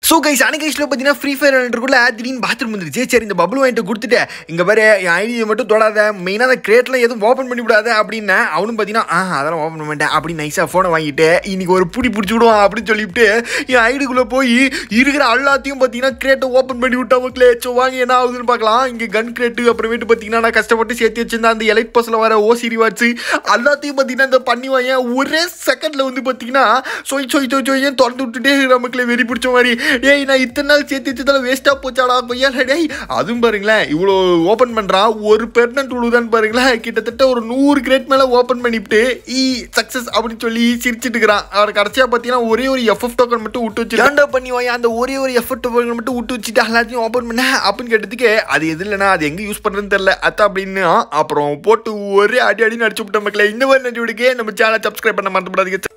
so guys அன்னைக்கு கைஸில் பார்த்தீங்கன்னா free fire விளையாண்டுக்குள்ள திடீர்னு பாத்ரூம் வந்துருச்சு சரி இந்த பபுள் வாங்கிட்டு கொடுத்துட்டு இங்கே பாரு என் ஐடியை மட்டும் தொடாத மெயினாக அந்த கிரேட்லாம் எதுவும் ஓப்பன் பண்ணி விடாத அப்படின்னா அவனும் பார்த்தீங்கன்னா ஆ அதெல்லாம் ஓப்பன் பண்ண மாட்டேன் அப்படின்னு நைஸாக ஃபோனை வாங்கிட்டு இன்னைக்கு ஒரு புடி பிடிச்சி விடுவான் அப்படின்னு சொல்லிவிட்டு என் ஐடிக்குள்ளே போய் இருக்கிற எல்லாத்தையும் பார்த்தீங்கன்னா கிரேட்டை ஓப்பன் பண்ணி விட்டா மக்களே ஸோ வாங்க என்ன ஆகுதுன்னு பார்க்கலாம் இங்கே கன் கிரேட்டு அப்புறமேட்டு பார்த்தீங்கன்னா நான் கஷ்டப்பட்டு சேர்த்து வச்சிருந்தேன் அந்த எலைட் பஸ்ஸில் வர ஓசி ரிவார்ட்ஸு எல்லாத்தையும் பார்த்தீங்கன்னா இந்த பண்ணி வாங்க ஒரே செகண்டில் வந்து பார்த்தீங்கன்னா சொய் சொய் சொய் சொய் திறந்து விட்டுட்டே இருக்கிற மக்களே வெறி பிடிச்ச மாதிரி டேய் நான் இத்தனை நாள் சேர்த்து வச்சதால வேஸ்ட்டாக போச்சாடா கொய்யால டேய் அதுவும் பாருங்களேன் இவ்வளோ ஓப்பன் பண்ணுறான் ஒரு பெர்மனன்ட் உழுதான்னு பாருங்களேன் கிட்டத்தட்ட ஒரு நூறு கிரேட் மேலே ஓப்பன் பண்ணிவிட்டு இ சக்ஸஸ் அப்படின்னு சொல்லி சிரிச்சிட்டு இருக்கிறான் அவர் கடைசியாக பார்த்தீங்கன்னா ஒரே ஒரு எஃப்எஃப் டோக்கன் மட்டும் விட்டு வச்சு லேண்டா பண்ணி வாங்க அந்த ஒரே ஒரு எஃப்எஃப் டோக்கன் மட்டும் விட்டு வச்சுட்டு எல்லாத்தையும் ஓப்பன் பண்ண அப்படின்னு கேட்டதுக்கு அது எது இல்லைனா அது எங்கே யூஸ் பண்ணுறதுன்னு தெரில அத்தா அப்படின்னு அப்புறம் போட்டு ஒரே அடி அடின்னு அடிச்சு விட்ட மக்களே இந்த மாதிரி நடிவுடுக்கே நம்ம சேனல் சப்ஸ்கிரைப் பண்ண மறந்துவிடாதீங்க